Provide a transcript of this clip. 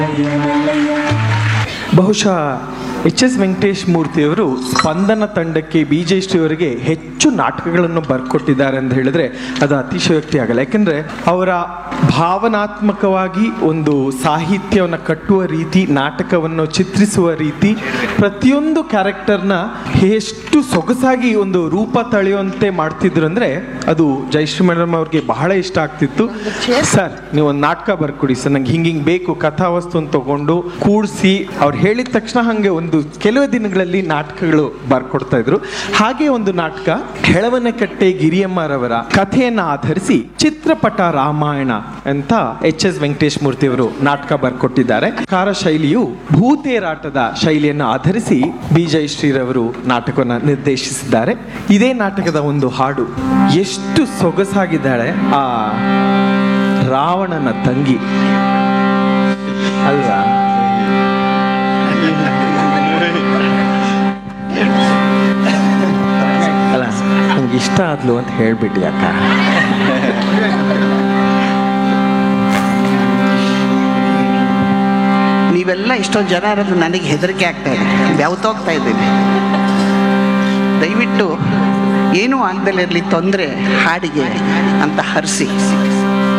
ಬಹುಶಃ H S Venkatesh ಮೂರ್ತಿಯವರು ಸ್ಪಂದನ ತಂಡಕ್ಕೆ ಬಿ ಜೆ ಅವರಿಗೆ ಹೆಚ್ಚು ನಾಟಕಗಳನ್ನು ಬರ್ಕೊಟ್ಟಿದ್ದಾರೆ ಅಂತ ಹೇಳಿದ್ರೆ ಅದು ಅತಿಶಯೋಕ್ತಿ ಆಗಲ್ಲ ಯಾಕಂದ್ರೆ ಅವರ ಭಾವನಾತ್ಮಕವಾಗಿ ಒಂದು ಸಾಹಿತ್ಯವನ್ನು ಕಟ್ಟುವ ರೀತಿ ನಾಟಕವನ್ನು ಚಿತ್ರಿಸುವ ರೀತಿ ಪ್ರತಿಯೊಂದು ಕ್ಯಾರೆಕ್ಟರ್ನ ಎಷ್ಟು ಸೊಗಸಾಗಿ ಒಂದು ರೂಪ ತಳೆಯುವಂತೆ ಮಾಡ್ತಿದ್ರು ಅಂದ್ರೆ ಅದು ಜಯಶ್ರೀ ಮೇಡಮ್ ಅವ್ರಿಗೆ ಬಹಳ ಇಷ್ಟ ಆಗ್ತಿತ್ತು ಸರ್ ನೀವು ಒಂದು ನಾಟಕ ಬರ್ಕೊಡಿ ಸರ್ ನಂಗೆ ಹಿಂಗೆ ಹಿಂಗೆ ಬೇಕು ಕಥಾವಸ್ತುನ ತಗೊಂಡು ಕೂಡಿಸಿ ಅವ್ರು ಹೇಳಿದ ತಕ್ಷಣ ಹಾಗೆ ಒಂದು ಕೆಲವೇ ದಿನಗಳಲ್ಲಿ ನಾಟಕಗಳು ಬರ್ಕೊಡ್ತಾ ಇದ್ರು ಹಾಗೆ ಒಂದು ನಾಟಕ ಹೆಳವನಕಟ್ಟೆ ಗಿರಿಯಮ್ಮರವರ ಕಥೆಯನ್ನ ಆಧರಿಸಿ ಚಿತ್ರಪಟ ರಾಮಾಯಣ ಅಂತ ಎಚ್ ಎಸ್ ವೆಂಕಟೇಶ್ ಮೂರ್ತಿ ಅವರು ನಾಟಕ ಬರ್ಕೊಟ್ಟಿದ್ದಾರೆ ಕಾರ ಶೈಲಿಯು ಭೂತೇರಾಟದ ಶೈಲಿಯನ್ನು ಆಧರಿಸಿ ಬಿ ಜಯಶ್ರೀರವರು ನಾಟಕವನ್ನು ನಿರ್ದೇಶಿಸಿದ್ದಾರೆ ಇದೇ ನಾಟಕದ ಒಂದು ಹಾಡು ಎಷ್ಟು ಸೊಗಸಾಗಿದ್ದಾಳೆ ಆ ರಾವಣನ ತಂಗಿ ಅಲ್ವಾ ಅಲ್ಲ ನಂಗೆ ಇಷ್ಟ ಆದ್ಲು ಅಂತ ಹೇಳ್ಬಿಟ್ಟು ಅಕ್ಕ ನೀವೆಲ್ಲ ಇಷ್ಟೊಂದು ಜನ ಇರೋದು ನನಗೆ ಹೆದರಿಕೆ ಆಗ್ತಾ ಇದೆ ಬೆವತೋಗ್ತಾ ಇದ್ದೀನಿ ದಯವಿಟ್ಟು ಏನೂ ಆಗ್ದಲೇ ಇರಲಿ ತೊಂದರೆ ಹಾಡಿಗೆ ಅಂತ ಹರಿಸಿ